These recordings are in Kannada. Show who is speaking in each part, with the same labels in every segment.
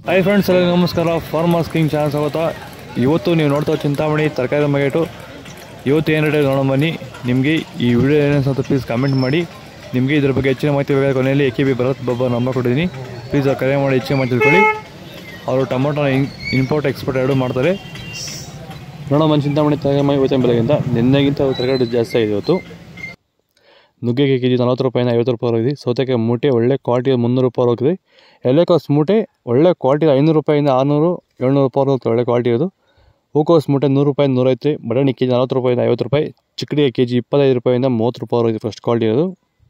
Speaker 1: ಹಾಯ್ ಫ್ರೆಂಡ್ಸ್ ಎಲ್ಲರಿಗೂ ನಮಸ್ಕಾರ ಫಾರ್ಮರ್ಸ್ ಕಿಂಗ್ ಚಾನಲ್ ಸ್ವಾಗತ ಇವತ್ತು ನೀವು ನೋಡ್ತಾ ಚಿಂತಾಮಣಿ ತರಕಾರಿ ಮಾರ್ಕೆಟು ಇವತ್ತು ಏನು ರೇಟ್ ನೋಡೋ ಬನ್ನಿ ನಿಮಗೆ ಈ ವಿಡಿಯೋ ಏನೇನು ಅಂತ ಪ್ಲೀಸ್ ಕಮೆಂಟ್ ಮಾಡಿ ನಿಮಗೆ ಇದ್ರ ಬಗ್ಗೆ ಹೆಚ್ಚಿನ ಮಾಹಿತಿ ಬೇಕಾದ ಕೊನೆಯಲ್ಲಿ A K B Bharat Baba number ಕೊಟ್ಟಿದ್ದೀನಿ ಪ್ಲೀಸ್ ಕರೆ ಮಾಡಿ ಹೆಚ್ಚಿನ ಮಾಹಿತಿ ತಿಳ್ಕೊಳ್ಳಿ ಅವರು ಟೊಮೊಟೊ ಇಂಪೋರ್ಟ್ ಎಕ್ಸ್ಪೋರ್ಟ್ ಎರಡೂ ಮಾಡ್ತಾರೆ ನೋಡೋ ಮನೆ ಚಿಂತಾಮಣಿ ತರಕಾರಿ ಇವತ್ತಿನ ಬೆಲೆಗಿಂತ ನಿನ್ನೆಗಿಂತ ತರಕಾರಿ ಜಾಸ್ತಿ ಆಗಿದೆ ಇವತ್ತು ನುಗ್ಗೆಗೆ ಕೆ ಜಿ ನಲ್ವತ್ತು ರೂಪಾಯಿಂದ ಐವತ್ತು ರೂಪಾಯಿ ಹೋಗಿದೆ ಸೌತೆಕಾಯಿ ಮೂಟೆ ಒಳ್ಳೆ ಕ್ವಾಲಿಟಿ ಮುನ್ನೂರು ರೂಪಾಯಿ ಹೋಗಿದೆ ಎಲೆಕೋಸ್ ಮೂಟೆ ಒಳ್ಳೆ ಕ್ವಾಲಿಟಿ ಐನೂರು ರೂಪಾಯಿಂದ ಆರುನೂರು ಏಳ್ನೂರು ರೂಪಾಯಿ ಹೋಗುತ್ತೆ ಒಳ್ಳೆ ಕ್ವಾಲಿಟಿ ಇದು ಹೂಕೋಸ್ ಮೂಟೆ ನೂರು ರೂಪಾಯಿ ನೂರೈತೆ ಬಟಾಣಿ ಕೆ ಜಿ ನಲ್ವತ್ತು ರೂಪಾಯಿಂದ ಐವತ್ತು ರೂಪಾಯಿ ಚಿಕ್ಕಡಿಗೆ ಕೆ ಜಿ ಇಪ್ಪತ್ತೈದು ರೂಪಾಯಿಂದ ಮೂವತ್ತು ರೂಪಾಯಿ ಹೋಗಿದೆ ಫಸ್ಟ್ ಕ್ವಾಲಿಟಿ ಅದು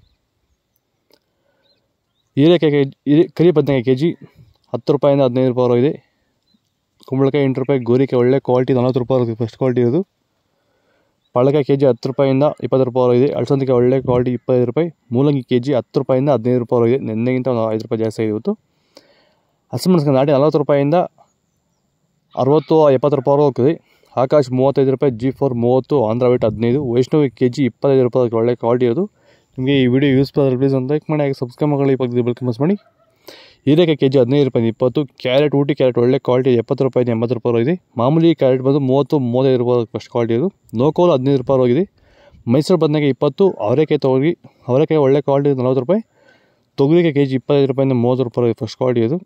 Speaker 1: ಹೀರೆಕಾಯಿ ಕೆ ಜಿ ಹೀರೆ ಕರಿ ಬದನೆಕಾಯಿ ಕೆ ಜಿ ಹತ್ತು ರೂಪಾಯಿಂದ ಹದಿನೈದು ರೂಪಾಯಿ ಹೋಗಿದೆ ಕುಂಬಳಕಾಯಿ ಎಂಟು ರೂಪಾಯಿ ಗೋರಿಕಾಯಿ ಒಳ್ಳೆ ಕ್ವಾಲಿಟಿ ನಲ್ವತ್ತು ರೂಪಾಯಿ ಹೋಗಿದೆ ಫಸ್ಟ್ ಕ್ವಾಲಿಟಿ ಇದು ಪಳಕಾಯಿ ಕೆ ಜಿ ಹತ್ತು ರೂಪಾಯಿಂದ ಇಪ್ಪತ್ತು ರೂಪಾಯಿ ಇದೆ ಅಳಸಂದಿಕಾಯಿ ಒಳ್ಳೆ ಕ್ವಾಲಿಟಿ ಇಪ್ಪತ್ತೈದು ರೂಪಾಯಿ ಮೂಲಂಗಿ ಕೆ ಜಿ ಹತ್ತು ರೂಪಾಯಿಂದ ಹದಿನೈದು ರೂಪಾಯಿ ಇದೆ ನಿನ್ನೆಗಿಂತ ಒಂದು ಐದು ರೂಪಾಯಿ ಜಾಸ್ತಿ ಆಗಿದೆ ಇವತ್ತು ಹಸಿಮೆಣಸಿನ ನಾಟಿ ನಲ್ವತ್ತು ರೂಪಾಯಿಂದ ಅರವತ್ತು ಎಪ್ಪತ್ತು ರೂಪಾಯಿ ಹೋಗ್ತದೆ ಆಕಾಶ್ ಮೂವತ್ತೈದು ರೂಪಾಯಿ ಜಿ ಫೋರ್ ಮೂವತ್ತು ಆಂಧ್ರ ವೈಟ್ ಹದಿನೈದು ವೈಷ್ಣವಿ ಕೆ ಜಿ ಇಪ್ಪತ್ತೈದು ರೂಪಾಯಿ ಒಳ್ಳೆ ಕ್ವಾಲಿಟಿ ಇರೋದು ನಿಮಗೆ ಈ ವಿಡಿಯೋ ಯೂಸ್ ಆದರೆ ಪ್ಲೀಸ್ ಒಂದು ಲೈಕ್ ಮಾಡಿ ಹಾಗೆ ಸಬ್ಸ್ಕ್ರೈಬ್ ಮಾಡಿ ಈ ಪಕ್ಕದ ಬೆಲ್ ಕಮೆಂಟ್ಸ್ ಮಾಡಿ ಹೀರೆಕಾಯಿ ಕೆ ಜಿ ಹದಿನೈದು ರೂಪಾಯಿ ಇಪ್ಪತ್ತು ಕ್ಯಾರೆಟ್ ಊಟಿ ಕ್ಯಾರೆಟ್ ಒಳ್ಳೆ ಕ್ವಾಲಿಟಿ ಎಪ್ಪತ್ತು ರೂಪಾಯಿ ಎಂಬತ್ತು ರೂಪಾಯಿ ಇದೆ ಮಾಮೂಲಿ ಕ್ಯಾರೆಟ್ ಬಂದು ಮೂವತ್ತು ಮೂವತ್ತೈದು ರೂಪಾಯಿ ಫಸ್ಟ್ ಕ್ವಾಲಿಟಿ ಇದು ನೋಕೋಲ್ ಹದಿನೈದು ರೂಪಾಯಿ ಹೋಗಿದೆ ಮೈಸೂರು ಬದನೆಕಾಯಿ ಇಪ್ಪತ್ತು ಅವರೆಕಾಯಿ ತೊಗರಿ ಅವರೆಕಾಯಿ ಒಳ್ಳೆ ಕ್ವಾಲಿಟಿ ನಲ್ವತ್ತು ರೂಪಾಯಿ ತೊಗರಿಕಾಯಿ ಕೆ ಜಿ ಇಪ್ಪತ್ತೈದು ರೂಪಾಯಿಂದ ಮೂವತ್ತು ರೂಪಾಯಿ ಫಸ್ಟ್ ಕ್ವಾಲಿಟಿ ಇದು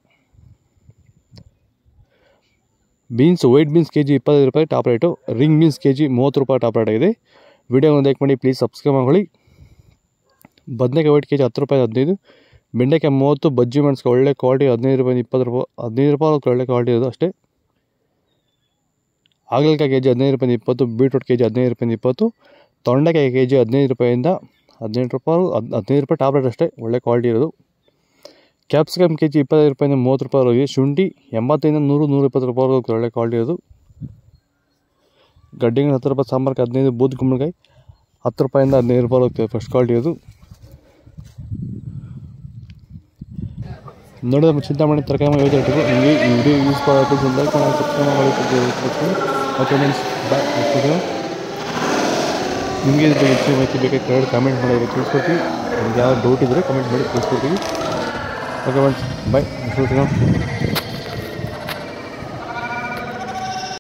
Speaker 1: beans white beans K G ಇಪ್ಪತ್ತೈದು ರೂಪಾಯಿ top rate ring beans K G ಮೂವತ್ತು ರೂಪಾಯಿ ಟಾಪ್ ರೇಟ್ ಆಗಿದೆ ವಿಡಿಯೋನ ಲೈಕ್ ಮಾಡಿ ಪ್ಲೀಸ್ ಸಬ್ಸ್ಕ್ರೈಬ್ ಮಾಡ್ಕೊಳ್ಳಿ ಬದನೆಕಾಯಿ ವೈಟ್ ಕೆ ಜಿ ಹತ್ತು ರೂಪಾಯಿ ಹದಿನೈದು ಬೆಂಡೆಕಾಯಿ ಮೂವತ್ತು ಬಜ್ಜಿ ಮೆಣಸ್ಕಾಯಿ ಒಳ್ಳೆ ಕ್ವಾಲಿಟಿ ಹದಿನೈದು ರೂಪಾಯಿ ಇಪ್ಪತ್ತು ರೂಪಾಯಿ ಹದಿನೈದು ರೂಪಾಯಿ ಒಳ್ಳೆ ಕ್ವಾಲಿಟಿ ಇರೋದು ಅಷ್ಟೇ ಹಾಗಲಕಾಯಿ ಕೆ ಜಿ ಹದಿನೈದು ರೂಪಾಯಿ ಇಪ್ಪತ್ತು ಬೀಟ್ರೂಟ್ ಕೆ ಜಿ ಹದಿನೈದು ರೂಪಾಯಿ ಇಪ್ಪತ್ತು ತೊಂಡೆಕಾಯಿ ಕೆ ಜಿ ಹದಿನೈದು ರೂಪಾಯಿಂದ ಹದಿನೆಂಟು ರೂಪಾಯಿ ಹದ್ ಹದಿನೈದು ರೂಪಾಯಿ ಟಾಬ್ಲೆಟ್ ಅಷ್ಟೇ ಒಳ್ಳೆ ಕ್ವಾಲಿಟಿ ಇರೋದು ಕ್ಯಾಪ್ಸಿಕಮ್ ಕೆ ಜಿ ಇಪ್ಪತ್ತೈದು ರೂಪಾಯಿಂದ ಮೂವತ್ತು ರೂಪಾಯಿ ಹೋಗಿ ಶುಂಠಿ ಎಂಬತ್ತೈದಿಂದ ನೂರು ನೂರ ಇಪ್ಪತ್ತು ರೂಪಾಯಿ ಹೋಗುತ್ತೆ ಒಳ್ಳೆ ಕ್ವಾಲಿಟಿ ಇರೋದು ಗಡ್ಡೆಗೆ ಹತ್ತು ರೂಪಾಯಿ ಸಾಂಬಾರ್ಗೆ ಹದಿನೈದು ಬೂದ್ ಕುಂಬಳಕಾಯಿ ಹತ್ತು ರೂಪಾಯಿಂದ ಹದಿನೈದು ರೂಪಾಯಿ ಹೋಗ್ತದೆ ಫಸ್ಟ್ ಕ್ವಾಲಿಟಿ ಅದು ನೋಡಿದ್ರೆ ಚಿಂತಾಮಣಿ ತರಕಾರಿ ಯೋಜನೆ ಇಟ್ಟಿದ್ದು ನಿಮಗೆ ಈ ವಿಡಿಯೋ ಯೂಸ್ ಮಾಡೋದು ಲೈಕ್ ಮಾಡಿ ಸಬ್ಸ್ಕ್ರೈಬ್ ಮಾಡಿ ಓಕೆ ಮೀನ್ಸ್ ಬಾಯ್ ನಿಮಗೆ ಇದ್ರ ಬಗ್ಗೆ ಹೆಚ್ಚಿನ ಮಾಹಿತಿ ಬೇಕಾಗಿ ಕೆಳಗಡೆ ಕಾಮೆಂಟ್ ಮಾಡಿದ್ರೆ ತಿಳಿಸ್ಕೊಡ್ತೀವಿ ನಿಮ್ಗೆ ಯಾವ ಡೌಟ್ ಇದ್ದರೆ ಕಮೆಂಟ್ ಮಾಡಿ ತಿಳಿಸ್ಕೊಡ್ತೀವಿ ಓಕೆ ಮೀನ್ಸ್ ಬಾಯ್